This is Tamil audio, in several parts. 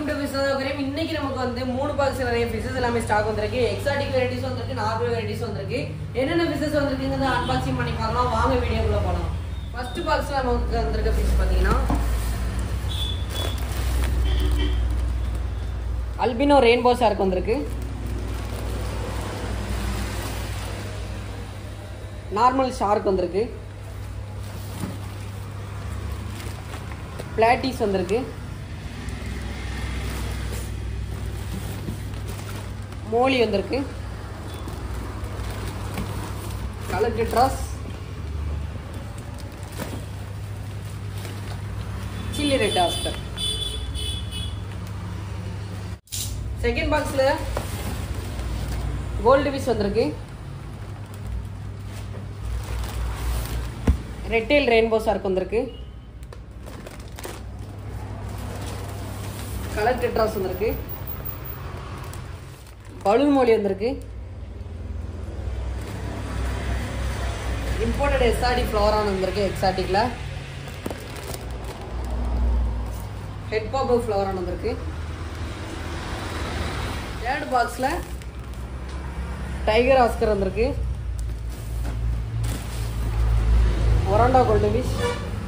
டு விஸ்வதாபுரம் இன்னைக்கு நமக்கு வந்து மூணு பாக்ஸ் நிறைய ஃபிஷஸ் எல்லாமே ஸ்டாக் வந்திருக்கு எக்ஸாட்டிக் வெரைட்டிஸ் வந்திருக்கு நார்மல் வெரைட்டிஸ் வந்திருக்கு என்னென்ன ஃபிஷஸ் வந்திருக்குங்கிறத அன்பாக்சிங் பண்ணி பார்க்கலாம் வாங்க வீடியோக்குள்ள போகலாம் ஃபர்ஸ்ட் பாக்ஸ்ல நமக்கு வந்திருக்க ஃபிஷ் பார்த்தீங்கன்னா அல்பினோ ரெயின்போ ஷார்க் வந்திருக்கு நார்மல் ஷார்க் வந்திருக்கு பிளாட்டிஸ் வந்திருக்கு மோலி வந்திருக்கு colour tetras chilli red oscar second பாக்ஸ்ல கோல்டு பீஸ் வந்திருக்கு ரெட்டேல் ரெயின்போ ஷார்க் வந்திருக்கு கலர் டெட்ராஸ் வந்திருக்கு பலூன் மொழி வந்திருக்கு இம்போர்ட்டட் எஸ்ஆடி ஃப்ளோரான் வந்திருக்கு எக்ஸாட்டிக்ல ஹெட் பாபு ஃப்ளோரான் வந்திருக்கு தேர்ட் பாக்ஸில் டைகர் ஆஸ்கர் வந்திருக்கு ஒராண்டா கோல்டு ஃபிஷ்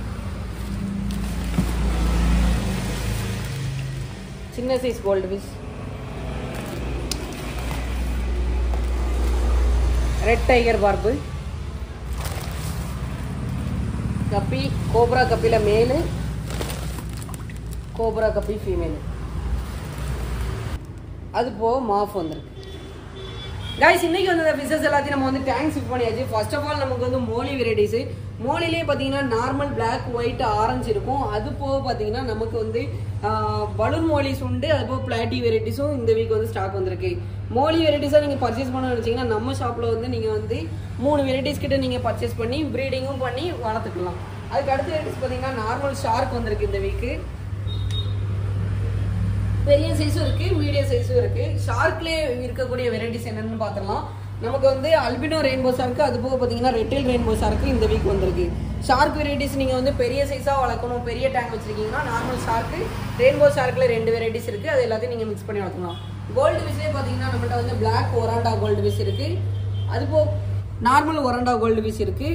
சின்ன size goldfish red tiger barb guppy cobra கப்பியில் மேலு கோப்ரா கப்பி ஃபீமேலு அது போக மாஃப் வந்திருக்கு கைஸ் இன்னைக்கு வந்து ஃபிஷஸ் எல்லாத்தையும் நம்ம வந்து டேங்க் ஃபிட் பண்ணியாச்சு ஃபர்ஸ்ட் ஆஃப் ஆல் நமக்கு வந்து மோலி வெரைட்டிஸ் மோலிலே பார்த்தீங்கன்னா நார்மல் பிளாக் ஒயிட் ஆரஞ்சு இருக்கும் அது போக பார்த்தீங்கன்னா நமக்கு வந்து பலூன் மோலிஸ் உண்டு அது போக பிளாட்டி வெரைட்டிஸும் இந்த வீக் வந்து ஸ்டாக் வந்திருக்கு மோலி வெரைட்டிஸாக நீங்கள் பர்ச்சேஸ் பண்ண நினச்சிங்கன்னா நம்ம ஷாப்பில் வந்து நீங்கள் வந்து மூணு வெரைட்டிஸ் கிட்ட நீங்கள் பர்ச்சேஸ் பண்ணி ப்ரீடிங்கும் பண்ணி வளர்த்துக்கலாம் அதுக்கு அடுத்த வெரைட்டிஸ் பார்த்தீங்கன்னா நார்மல் ஷார்க் வந்திருக்கு இந்த வீக்கு பெரிய சைஸும் இருக்கு மீடியம் சைஸும் இருக்கு ஷார்க்லேயே இருக்கக்கூடிய வெரைட்டிஸ் என்னன்னு பார்த்துடலாம் நமக்கு வந்து அல்பினோ ரெயின்போ ஷார்க்கு அது போக பார்த்தீங்கன்னா ரெட்டில் ரெயின்போ ஷார்க்கு இந்த வீக் வந்திருக்கு ஷார்க் வெரைட்டிஸ் நீங்கள் வந்து பெரிய சைஸாக வளர்க்கணும் பெரிய டேங்க் வச்சிருக்கீங்கன்னா நார்மல் ஷார்க்கு ரெயின்போ ஷார்க்கில் ரெண்டு வெரைட்டிஸ் இருக்குது அது எல்லாத்தையும் நீங்கள் மிக்ஸ் பண்ணி வளர்க்கலாம் கோல்டு ஃபிஷ்லேயே பார்த்தீங்கன்னா நம்மள்ட்ட வந்து பிளாக் ஒராண்டா கோல்டு ஃபிஷ் இருக்குது அது போக நார்மல் ஒராண்டா கோல்டு ஃபிஷ் இருக்குது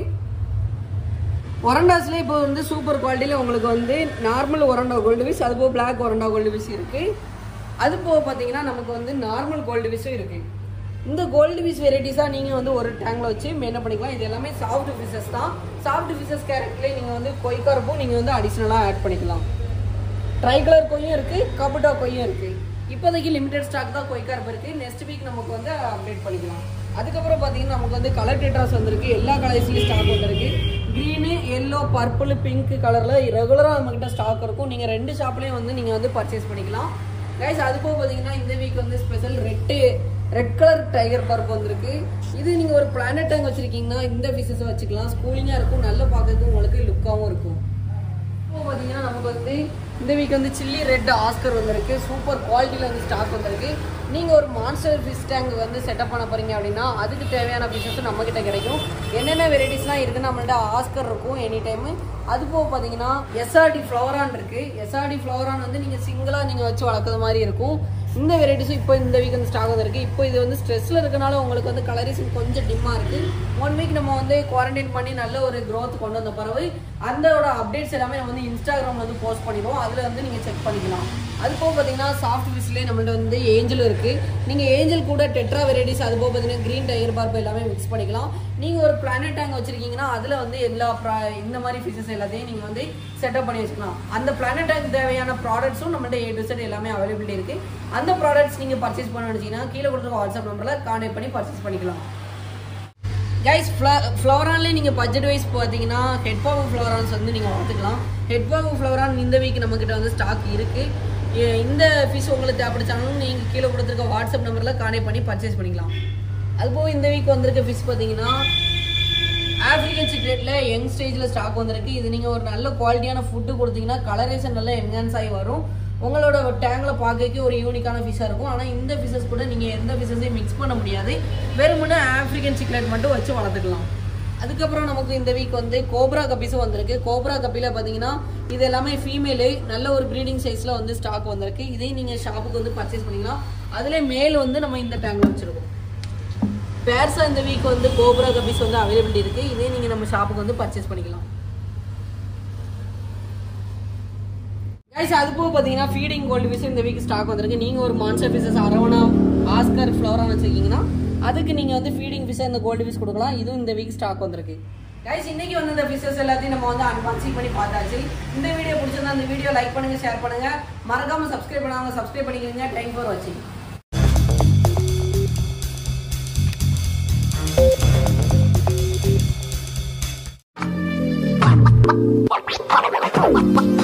ஒரண்டாஸ்ல இப்போ வந்து சூப்பர் குவாலிட்டியில் உங்களுக்கு வந்து நார்மல் ஒரண்டா கோல்டு ஃபிஷ் அது போக பிளாக் ஒரண்டா கோல்டு ஃபிஷ் இருக்குது அது போக பார்த்தீங்கன்னா நமக்கு வந்து நார்மல் கோல்டு ஃபிஷ்ஷும் இருக்குது இந்த கோல்டு ஃபிஷ் வெரைட்டிஸாக நீங்கள் வந்து ஒரு டேங்கில் வச்சு என்ன பண்ணிக்கலாம் இது எல்லாமே சாஃப்ட் ஃபிஷஸ் தான் சாஃப்ட் ஃபிஷஸ் கேரட்லேயே நீங்கள் வந்து கொய்கார்ப்பும் நீங்கள் வந்து அடிஷ்னலாக ஆட் பண்ணிக்கலாம் ட்ரை கலர் கொய்யும் இருக்குது கபுட்டா கொய்யும் இருக்குது இப்போதைக்கு லிமிடெட் ஸ்டாக் தான் கொய்கார்ப் இருக்குது நெக்ஸ்ட் வீக் நமக்கு வந்து அப்டேட் பண்ணிக்கலாம் அதுக்கப்புறம் பார்த்தீங்கன்னா நமக்கு வந்து கலர் டெட்ராஸ் வந்திருக்கு எல்லா கலர்ஸ்லையும் ஸ்டாக் வந்திருக்கு க்ரீனு எல்லோ பர்பிள் பிங்க் கலரில் ரெகுலராக நம்மக்கிட்ட ஸ்டாக் இருக்கும் நீங்கள் ரெண்டு ஷாப்லேயும் வந்து நீங்கள் வந்து பர்ச்சேஸ் பண்ணிக்கலாம் கைஸ் அது போக பார்த்தீங்கன்னா இந்த வீக் வந்து special red red colour tiger barb வந்திருக்கு இது நீங்கள் ஒரு பிளானட் டேங்க் வச்சுருக்கீங்கன்னா இந்த ஃபிஷஸை வச்சுக்கலாம் ஸ்கூலிங்காக இருக்கும் நல்ல பார்க்கறதுக்கு உங்களுக்கு லுக்காகவும் இருக்கும் இப்போ பார்த்தீங்கன்னா நமக்கு வந்து இந்த வீக் வந்து சில்லி ரெட் ஆஸ்கர் வந்திருக்கு சூப்பர் குவாலிட்டியில் வந்து ஸ்டாக் வந்திருக்கு நீங்கள் ஒரு மான்ஸ்டர் ஃபிஷ் டேங்க் வந்து செட்டப் பண்ண போகிறீங்க அப்படின்னா அதுக்கு தேவையான ஃபிஷஸும் நம்மக்கிட்ட கிடைக்கும் என்னென்ன வெரைட்டிஸ்லாம் இருக்குன்னு நம்மள்ட்ட ஆஸ்கர் இருக்கும் எனி டைமு அது போக பார்த்தீங்கன்னா எஸ்ஆர்டி ஃப்ளவரான் இருக்குது எஸ்ஆர்டி ஃப்ளவரான் வந்து நீங்கள் சிங்கிளாக நீங்கள் வச்சு வளர்க்குற மாதிரி இருக்கும் இந்த வெரைட்டிஸும் இப்போ இந்த வீக் வந்து ஸ்டாக் வந்திருக்கு இப்போ இது வந்து ஸ்ட்ரெஸ்ஸில் இருக்கனால உங்களுக்கு வந்து கலரிசம் கொஞ்சம் டிம்மாக இருக்குது ஒன் வீக் நம்ம வந்து குவாரண்டைன் பண்ணி நல்ல ஒரு growth கொண்டு வந்த பிறகு அந்தோட அப்டேட்ஸ் எல்லாமே நம்ம வந்து இன்ஸ்டாகிராமில் வந்து போஸ்ட் பண்ணிடுவோம் அதில் வந்து நீங்கள் செக் பண்ணிக்கலாம் அது போக பார்த்தீங்கன்னா சாஃப்ட் ஃபிஷ்லேயே நம்மள்ட்ட வந்து ஏஞ்சல் இருக்குது நீங்கள் ஏஞ்சல் கூட டெட்ரா வெரைட்டிஸ் அது போக பார்த்தீங்கன்னா க்ரீன் டயர் பார்ப்பு எல்லாமே மிக்ஸ் பண்ணிக்கலாம் நீங்கள் ஒரு பிளானட் டேங்க் வச்சுருக்கீங்கன்னா அதில் வந்து எல்லா ப்ரா இந்த மாதிரி ஃபிஷஸ் எல்லாத்தையும் நீங்கள் வந்து செட்டப் பண்ணி வச்சுக்கலாம் அந்த பிளானட் டேங்க் தேவையான ப்ராடக்ட்ஸும் நம்மள்ட்ட ஏ டு செட் எல்லாமே அவைலபிலிட்டி இருக்குது அந்த ப்ராடக்ட்ஸ் நீங்கள் பர்ச்சேஸ் பண்ண நினச்சிங்கன்னா கீழே கொடுத்துருக்க வாட்ஸ்அப் நம்பரில் கான்டாக்ட் பண்ணி பர்ச்சேஸ் பண்ணிக்கலாம் கைஸ் ஃப்ளவரான்லேயே நீங்கள் பட்ஜெட் வைஸ் பார்த்தீங்கன்னா ஹெட் பாபு ஃப்ளவரான்ஸ் வந்து நீங்கள் பார்த்துக்கலாம் ஹெட் பாபு ஃப்ளவரான் இந்த வீக் நம்மக்கிட்ட வந்து ஸ்டாக் இருக்குது இந்த ஃபிஷ் உங்களுக்கு தேவைப்படுச்சாலும் நீங்கள் கீழே கொடுத்துருக்க வாட்ஸ்அப் நம்பரில் கான்டாக்ட் பண்ணி பர்ச்சேஸ் பண்ணிக்கலாம் அதுபோக இந்த வீக் வந்திருக்க ஃபிஷ் பார்த்தீங்கன்னா ஆப்ரிக்கன் சிக்ரெட்டில் யங் ஸ்டேஜில் ஸ்டாக் வந்திருக்கு இது நீங்கள் ஒரு நல்ல குவாலிட்டியான ஃபுட்டு கொடுத்தீங்கன்னா கலரேஷன் நல்லா என்ஹான்ஸ் ஆகி வரும் உங்களோட டேங்கில் பார்க்கறதுக்கு ஒரு யூனிக்கான ஃபிஷ்ஷாக இருக்கும் ஆனால் இந்த ஃபிஷஸ் கூட நீங்கள் எந்த ஃபிஷஸையும் மிக்ஸ் பண்ண முடியாது வெறுமனே ஆப்ரிக்கன் சிக்லெட் மட்டும் வச்சு வளர்த்துக்கலாம் அதுக்கப்புறம் நமக்கு இந்த வீக் வந்து கோப்ரா கப்பீஸும் வந்திருக்கு கோப்ரா கப்பில பார்த்தீங்கன்னா இது எல்லாமே ஃபீமேலு நல்ல ஒரு ப்ரீடிங் சைஸில் வந்து ஸ்டாக் வந்திருக்கு இதையும் நீங்கள் ஷாப்புக்கு வந்து பர்ச்சேஸ் பண்ணிக்கலாம் அதிலே மேல் வந்து நம்ம இந்த டேங்கில் வச்சுருக்கோம் பேர்ஸாக இந்த வீக் வந்து கோப்ரா கப்பீஸ் வந்து அவைலபிலிட்டி இருக்குது இதையும் நீங்கள் நம்ம ஷாப்புக்கு வந்து பர்ச்சேஸ் பண்ணிக்கலாம் கைஸ் அது போக பார்த்தீங்கன்னா ஃபீடிங் கோல்டு ஃபிஷ் இந்த வீக் ஸ்டாக் வந்திருக்கு நீங்கள் ஒரு மான்சர் ஃபிஷஸ் அரவணா ஆஸ்கர் ஃப்ளோரா வச்சுருக்கீங்கன்னா அதுக்கு நீங்கள் வந்து ஃபீடிங் ஃபிஷ்ஷை இந்த கோல்டு ஃபிஷ் கொடுக்கலாம் இதுவும் இந்த வீக் ஸ்டாக் வந்திருக்கு கைஸ் இன்னைக்கு வந்து இந்த ஃபிஷஸ் எல்லாத்தையும் நம்ம வந்து அன்பாக்சிங் பண்ணி பார்த்தாச்சு இந்த வீடியோ பிடிச்சிருந்தா இந்த வீடியோ லைக் பண்ணுங்க ஷேர் பண்ணுங்க மறக்காம சப்ஸ்கிரைப் பண்ணாங்க சப்ஸ்கிரைப் பண்ணிக்கிறீங்க டைம் ஃபார் வாட்சிங்